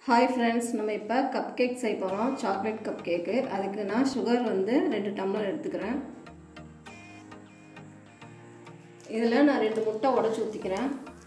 hi friends நம்ம இப்போ cup cake செய்ய போகிறோம் சாக்லேட் கப் கேக்கு அதுக்கு நான் சுகர் வந்து ரெண்டு டம்ளர் எடுத்துக்கிறேன் இதில் நான் ரெண்டு முட்டை உடச்சி ஊற்றிக்கிறேன்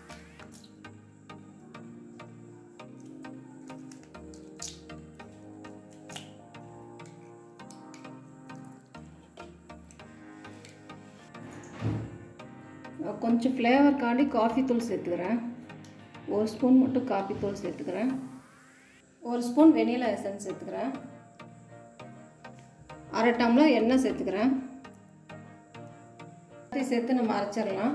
கொஞ்சம் ஃப்ளேவருக்காண்டி காஃபி தூள் சேர்த்துக்கிறேன் ஒரு ஸ்பூன் மட்டும் காஃபி தூள் சேர்த்துக்கிறேன் ஒரு ஸ்பூன் வெனிலா எசன்ஸ் சேர்த்துக்கிறேன் அரை டம்ளர் எண்ணெய் சேர்த்துக்கிறேன் சேர்த்து நம்ம அரைச்சிடலாம்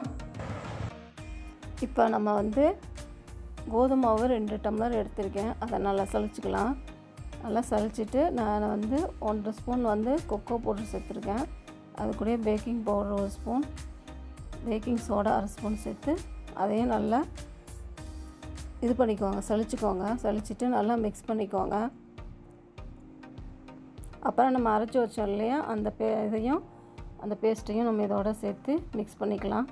இப்போ நம்ம வந்து கோதுமை மாவு ரெண்டு டம்ளர் எடுத்திருக்கேன் அதை நல்லா சளிச்சிக்கலாம் நல்லா சளிச்சிட்டு நான் வந்து ஒன்றரை ஸ்பூன் வந்து கொக்கோ பவுடர் சேர்த்துருக்கேன் அது கூட பேக்கிங் பவுடர் ஒரு ஸ்பூன் பேக்கிங் சோடா அரை ஸ்பூன் சேர்த்து அதையும் நல்லா இது பண்ணிக்கோங்க சளிச்சுக்கோங்க சளிச்சிட்டு நல்லா மிக்ஸ் பண்ணிக்கோங்க அப்புறம் நம்ம அரைச்சி வச்சோம் இல்லையா அந்த பே இதையும் அந்த பேஸ்ட்டையும் நம்ம இதோட சேர்த்து மிக்ஸ் பண்ணிக்கலாம்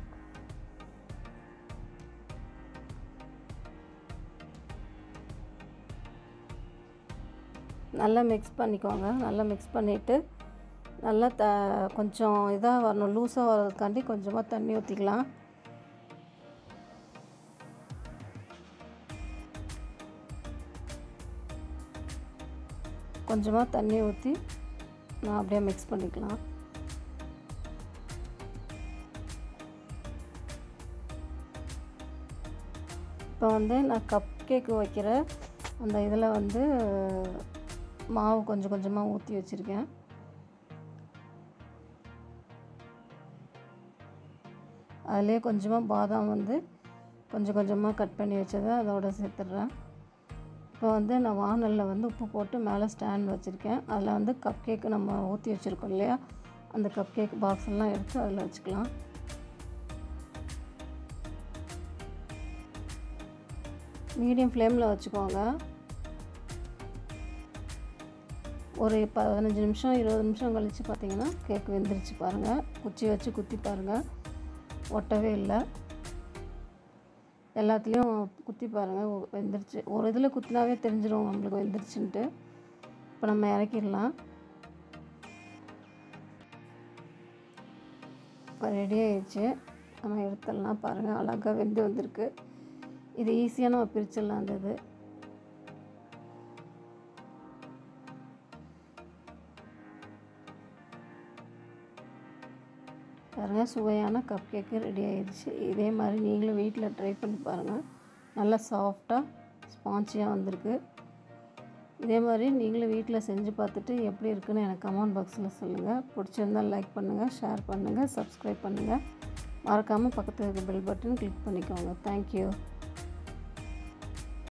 நல்லா மிக்ஸ் பண்ணிக்கோங்க நல்லா மிக்ஸ் பண்ணிவிட்டு நல்லா த கொஞ்சம் இதாக வரணும் லூஸாக வர்றதுக்காண்டி கொஞ்சமாக தண்ணி ஊற்றிக்கலாம் கொஞ்சமாக தண்ணி ஊற்றி நான் அப்படியே மிக்ஸ் பண்ணிக்கலாம் இப்போ வந்து நான் கப் கேக்கு வைக்கிற அந்த இதில் வந்து மாவு கொஞ்சம் கொஞ்சமாக ஊற்றி வச்சுருக்கேன் அதிலே கொஞ்சமாக பாதாம் வந்து கொஞ்சம் கொஞ்சமாக கட் பண்ணி வச்சதை அதோட சேர்த்துட்றேன் இப்போ வந்து நான் வானலில் வந்து உப்பு போட்டு மேலே ஸ்டாண்ட் வச்சுருக்கேன் அதில் வந்து கப் கேக்கு நம்ம ஊற்றி வச்சுருக்கோம் இல்லையா அந்த கப் கேக் பாக்ஸ் எல்லாம் எடுத்து அதில் வச்சுக்கலாம் மீடியம் ஃப்ளேமில் வச்சுக்கோங்க ஒரு பதினஞ்சு நிமிஷம் இருபது நிமிஷம் கழித்து பார்த்தீங்கன்னா கேக் வெந்துருச்சு பாருங்கள் குச்சி வச்சு குத்தி பாருங்கள் ஒட்டவே இல்லை எல்லாத்துலேயும் குத்தி பாருங்கள் வெந்துருச்சு ஒரு இதில் குத்தினாவே தெரிஞ்சிடும் நம்மளுக்கு வெந்துருச்சுன்ட்டு இப்போ நம்ம இறக்கிடலாம் இப்போ ரெடி ஆயிடுச்சு நம்ம எடுத்துடலாம் பாருங்கள் அழகாக வெந்து வந்திருக்கு இது ஈஸியாக நம்ம பிரிச்சிடலாம் அந்த இது பாருங்கள் சுவையான கப் கேக்கு ரெடி ஆயிடுச்சு இதே மாதிரி நீங்களும் வீட்டில் ட்ரை பண்ணி பாருங்கள் நல்லா சாஃப்டாக ஸ்பான்ச்சியாக வந்திருக்கு இதே மாதிரி நீங்களும் வீட்டில் செஞ்சு பார்த்துட்டு எப்படி இருக்குன்னு எனக்கு கமெண்ட் பாக்ஸில் சொல்லுங்கள் பிடிச்சிருந்தால் லைக் பண்ணுங்கள் ஷேர் பண்ணுங்கள் சப்ஸ்கிரைப் பண்ணுங்கள் மறக்காமல் பக்கத்தில் இருக்க பெல் பட்டன் கிளிக் பண்ணிக்கோங்க தேங்க்யூ